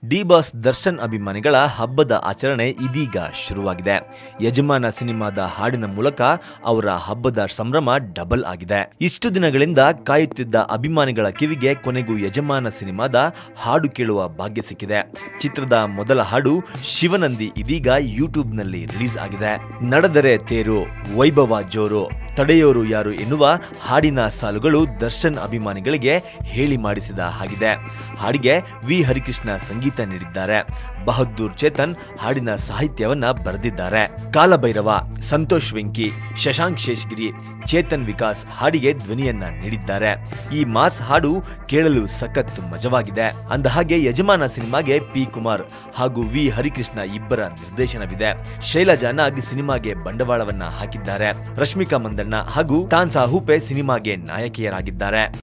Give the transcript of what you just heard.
D boss Darshan ಅಭಿಮಾನಿಗಳ ಹಬ್ಬದ ಆಚರಣೆ ಇದೀಗ ಶುರುವಾಗಿದೆ ಯಜಮಾನ ಸಿನಿಮಾದ ಹಾಡಿನ ಮೂಲಕ ಅವರ ಹಬ್ಬದ ಸಂಭ್ರಮ ಡಬಲ್ ಆಗಿದೆ ಇಷ್ಟು ದಿನಗಳಿಂದ ಕಾಯುತ್ತಿದ್ದ ಅಭಿಮಾನಿಗಳ ಕಿವಿಗೆ ಕೊನೆಗೂ ಯಜಮಾನ ಸಿನಿಮಾದ ಹಾಡು ಕೇಳುವ ಭಾಗ್ಯ ಸಿಕ್ಕಿದೆ ಚಿತ್ರದ ಮೊದಲ ಹಾಡು ಶಿವನಂದಿ ಇದೀಗ ಯೂಟ್ಯೂಬ್ನಲ್ಲಿ ರಿಲೀಸ್ ಆಗಿದೆ ನಡೆದರೆ ತೇರು ವೈಭವ ಜೋರು ತಡೆಯೋರು ಯಾರು ಎನ್ನುವ ಹಾಡಿನ ಸಾಲುಗಳು ದರ್ಶನ್ ಅಭಿಮಾನಿಗಳಿಗೆ ಹೇಳಿ ಮಾಡಿಸಿದ ಹಾಗಿದೆ ಹಾಡಿಗೆ ವಿ ಹರಿಕೃಷ್ಣ ಸಂಗೀತ ನೀಡಿದ್ದಾರೆ ಬಹದ್ದೂರ್ ಚೇತನ್ ಹಾಡಿನ ಸಾಹಿತ್ಯವನ್ನ ಬರೆದಿದ್ದಾರೆ ಕಾಲಭೈರವ ಸಂತೋಷ್ ವೆಂಕಿ ಶಶಾಂಕ್ ಶೇಷಗಿರಿ ಚೇತನ್ ವಿಕಾಸ್ ಹಾಡಿಗೆ ಧ್ವನಿಯನ್ನ ನೀಡಿದ್ದಾರೆ ಈ ಮಾಸ್ ಹಾಡು ಕೇಳಲು ಸಖತ್ ಮಜವಾಗಿದೆ ಅಂದಹಾಗೆ ಯಜಮಾನ ಸಿನಿಮಾಗೆ ಪಿ ಕುಮಾರ್ ಹಾಗೂ ವಿ ಹರಿಕೃಷ್ಣ ಇಬ್ಬರ ನಿರ್ದೇಶನವಿದೆ ಶೈಲಜಾ ನಾಗ್ ಸಿನಿಮಾಗೆ ಬಂಡವಾಳವನ್ನ ಹಾಕಿದ್ದಾರೆ ರಶ್ಮಿಕಾ ಮಂದಣ್ಣ ಹಾಗೂ ತಾನ್ಸಾ ಹೂಪೆ ಸಿನಿಮಾಗೆ ನಾಯಕಿಯರಾಗಿದ್ದಾರೆ